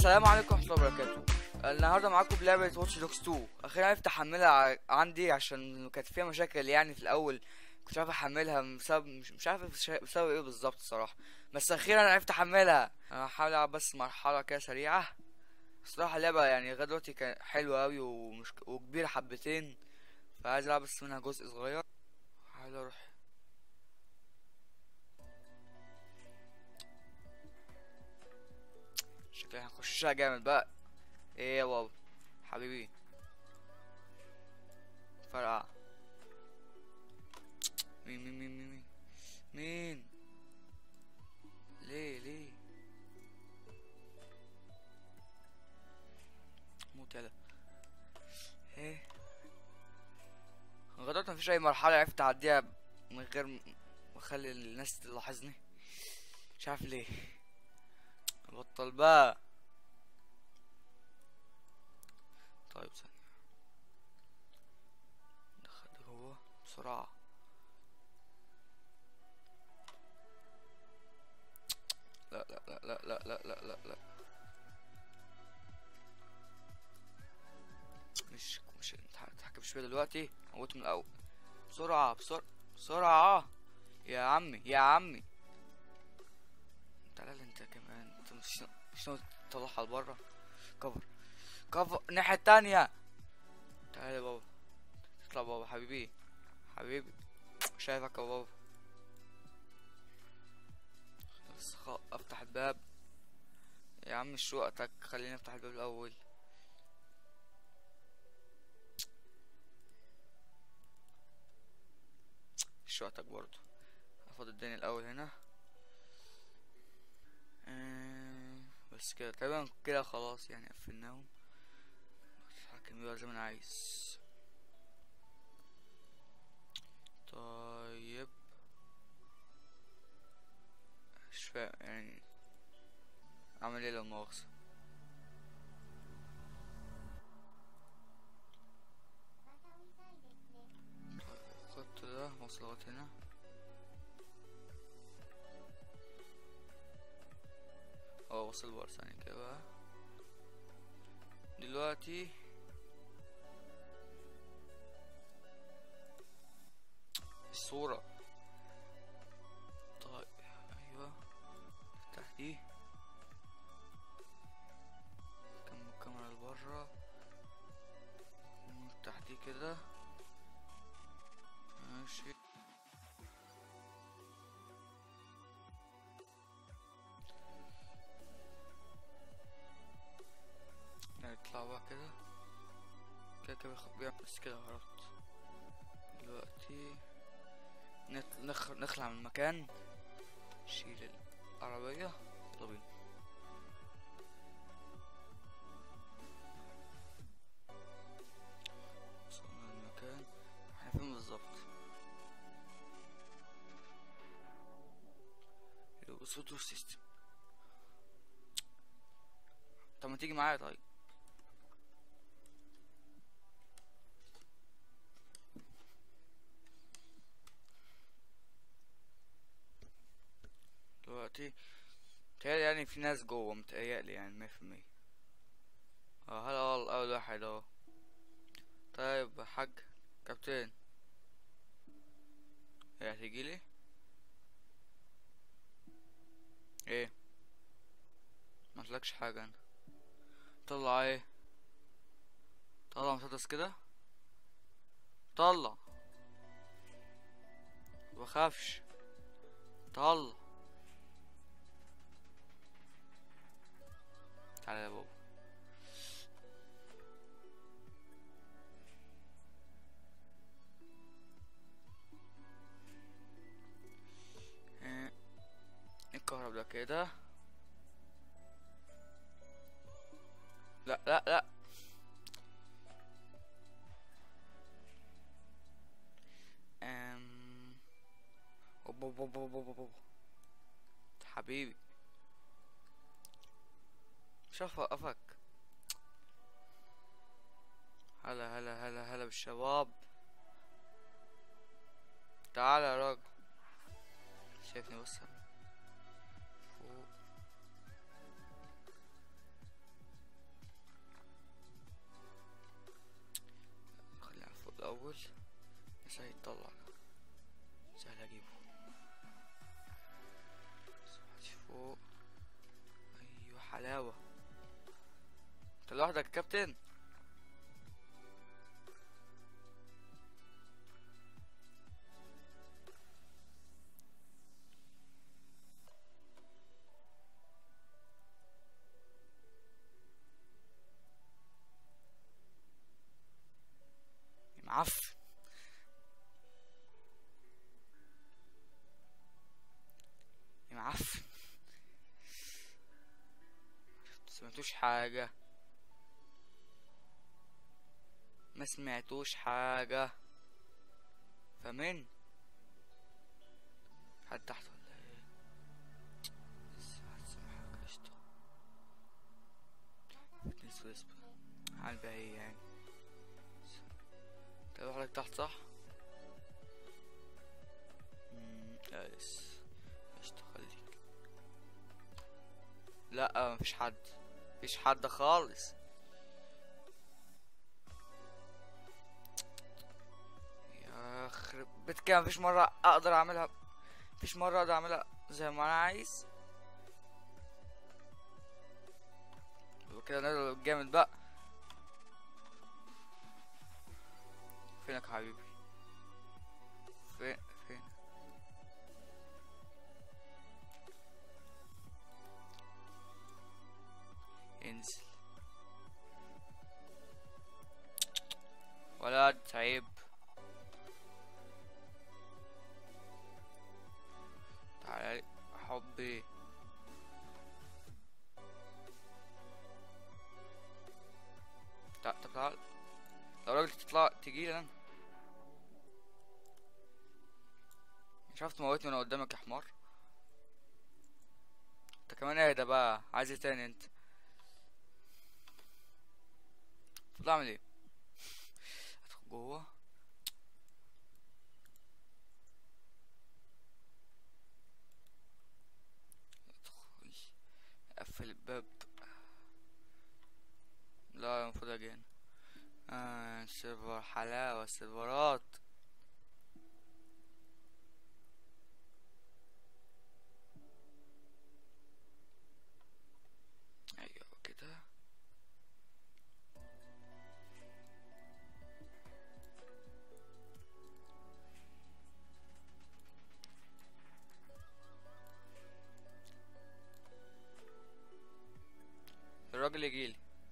السلام عليكم ورحمة الله وبركاته النهاردة معاكم بلعبة واتش دوكس 2 أخيرا عرفت أحملها ع- عندي عشان كانت فيها مشاكل يعني في الأول كنت عارف أحملها بسبب مش, مش عارف بش- بسبب إيه بالظبط الصراحة بس أخيرا عرفت أحملها أنا هحاول ألعب بس مرحلة كده سريعة الصراحة اللعبة يعني لغاية دلوقتي كانت حلوة أوي ومش وكبيرة حبتين فعايز ألعب بس منها جزء صغير هحاول أروح شكلي هنخشها جامد بقى ايه يا بابا حبيبي فرقع مين مين مين مين مين مين ليه ليه موت يلا ايه غلطت مفيش اي مرحلة عرفت اعديها من غير ما اخلي الناس تلاحظني مش عارف ليه بطل بقى طيب ثانية دخل جوه بسرعة لا لا لا لا لا لا لا لا لا مش مش نتحكم شوية دلوقتي موت من الأول بسرعة بسرعة بسرعة يا عمي يا عمي تعالى انت كمان انت مش مش ناوي تطلعها لبره كفر كفر الناحية التانية تعالى يا بابا اطلع بابا حبيبي حبيبي شايفك يا بابا بس خ... افتح الباب يا عم مش وقتك خليني افتح الباب الاول مش وقتك برضو هاخد الدنيا الاول هنا آه، بس كده تقريبا كده خلاص يعني قفلناهم اتحكم بيها زي ما انا عايز طيب مش فاهم يعني اعمل ايه لو مؤاخذة طيب الخط ده وصل لغاية هنا اه وصل بار ثانية كده بقى دلوقتي الصورة طيب ايوه افتح دي كم الكاميرا لبرا نفتح دي كده ماشي نطلع بقى كده كده كده بياخد- بيعمل بس كده هربت دلوقتي نت- نخ... نخلع من المكان نشيل العربية يلا بينا وصلنا المكان احنا فين بالظبط السوتور سيستم طب ما تيجي معايا طيب دلوقتي متهيألي يعني في ناس جوه متهيألي يعني مية في المية اه هلا والله أول واحد اهو طيب يا حاج كابتن ايه هتيجيلي ايه ما قلتلكش حاجة انا طلع ايه طلع مسدس كده طلع مبخافش طلع تعالى يا بابا إيه، الكهرب ده كده لا لا لا أم... أوب أوب أوب أوب أوب أوب. حبيبي مش اوقفك هلا هلا هلا هلا بالشباب تعال يا راجل شايفني بس فوق الاول بس هيتطلع سهل اجيبه صحتي فوق ايوه حلاوة انت لوحدك يا كابتن يا معفن يا معفن سمعتوش حاجة ما سمعتوش حاجة فمن حد تحت ولا ايه لسه هتسمع حاجة قشطة فتنس ويسبر عال بقى ايه يعني انت لوحدك تحت صح؟ مم، لا لسه قشطة خليك لا مفيش حد مفيش حد خالص يا خرب بيت كده مفيش مرة اقدر اعملها مفيش مرة اقدر اعملها زي ما انا عايز يبقى كده نضرب جامد بقى فينك يا حبيبي فين فين انزل ولد عيب تعالى حبي تعال طب تعال لو راجل تطلع تجيلي انا مش عارف تموتني وانا قدامك يا حمار انت كمان اهدى بقى عايز ايه تاني انت طب اعمل ايه ادخل جوه ادخل اقفل الباب لا المفروض اجي هنا آه سيرفر حلاوة سيرفرات ايوه كده الراجل يجيلي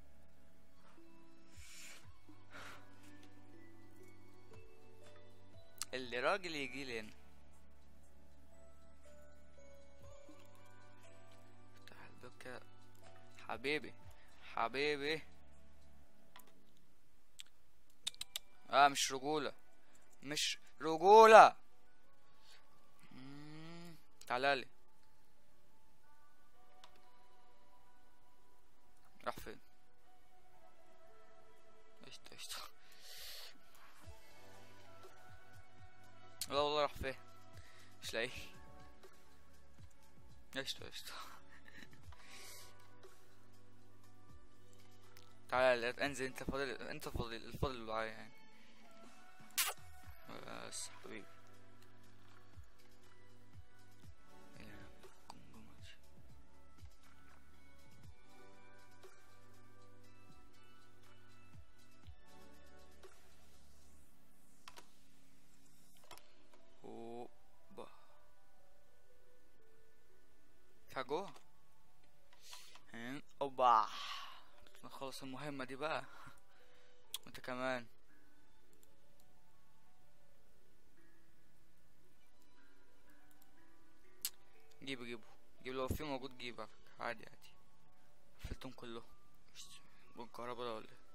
اللي راجل يجيلي هنا افتح الباب كده حبيبي حبيبي اه مش رجولة مش رجولة مم، تعالى راح فين قشطة قشطة لا والله راح فين مش لاقيه قشطة قشطة تعالى انزل انت فاضل انت فاضل الفاضل اللي معايا يعني بس حبيبي يا قنبلة دي. اوبا في حاجة جوه هن- اوبا نخلص المهمة دي بقى وانت كمان جيبه جيبه جيب لو في موجود جيب على فكرة. عادي عادي قفلتهم كلهم مش- بالكهرباء ده ولا ايه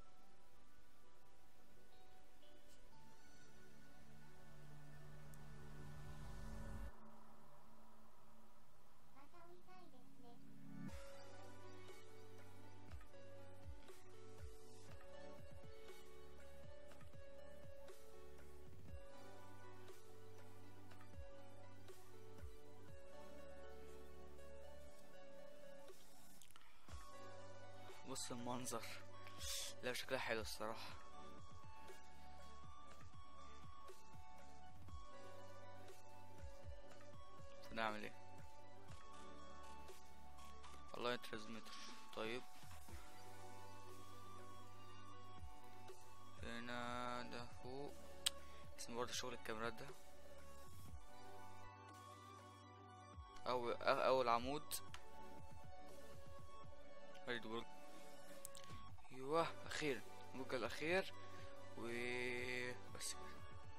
بص المنظر لا شكلها حلو الصراحة نعمل ايه والله ترانسميتر طيب هنا ده فوق اسمه برضه شغل الكاميرات ده أول أول عمود ادي برج ايوه اخيرا البرج الاخير و بس كده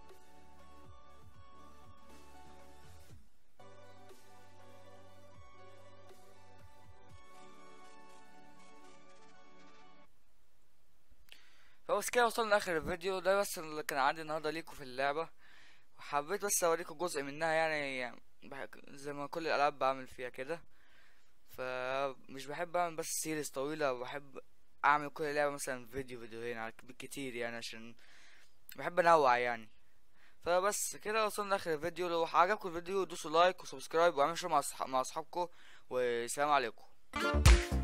فبس كده وصلنا لاخر الفيديو ده بس اللي كان عندي النهارده ليكم في اللعبه وحبيت بس اوريكم جزء منها يعني, يعني بح- زي ما كل الالعاب بعمل فيها كده فمش بحب اعمل بس سيريز طويله بحب اعمل كل لعبه مثلا فيديو فيديوهين على بالكتير يعني عشان بحب انوع يعني فبس كده وصلنا لاخر الفيديو لو عجبكم الفيديو دوسوا لايك وسبسكرايب واعملوا شير مع أصح- مع اصحابكم والسلام عليكم